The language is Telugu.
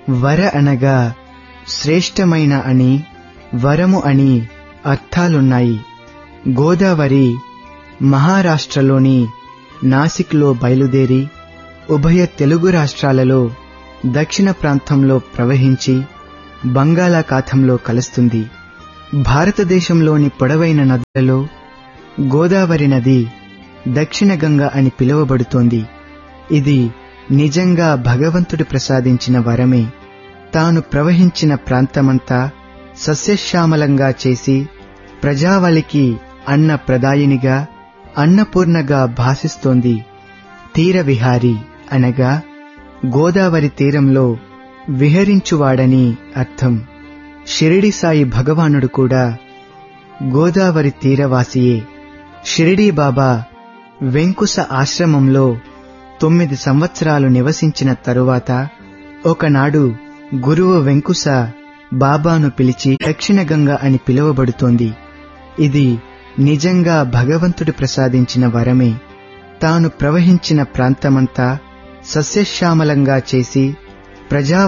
వర అనగా శ్రేష్టమైన అని వరము అని అర్థాలున్నాయి గోదావరి మహారాష్ట్రలోని నాసిక్లో బయలుదేరి ఉభయ తెలుగు రాష్ట్రాలలో దక్షిణ ప్రాంతంలో ప్రవహించి బంగాళాఖాతంలో కలుస్తుంది భారతదేశంలోని పొడవైన నదులలో గోదావరి నది దక్షిణ గంగ అని పిలువబడుతోంది ఇది నిజంగా భగవంతుడు ప్రసాదించిన వరమే తాను ప్రవహించిన ప్రాంతమంతా సస్యశ్యామలంగా చేసి ప్రజావళికి అన్న ప్రదాయినిగా అన్నపూర్ణగా భాసిస్తోంది తీర విహారి అనగా గోదావరి తీరంలో విహరించువాడని అర్థం షిరిడి సాయి భగవానుడు కూడా గోదావరి తీరవాసియే షిరిడీ బాబా వెంకుశ ఆశ్రమంలో తొమ్మిది సంవత్సరాలు నివసించిన తరువాత ఒకనాడు గురువు వెంకుశ బాబాను పిలిచి దక్షిణ గంగ అని పిలువబడుతోంది ఇది నిజంగా భగవంతుడు ప్రసాదించిన వరమే తాను ప్రవహించిన ప్రాంతమంతా సస్యశ్యామలంగా చేసి ప్రజా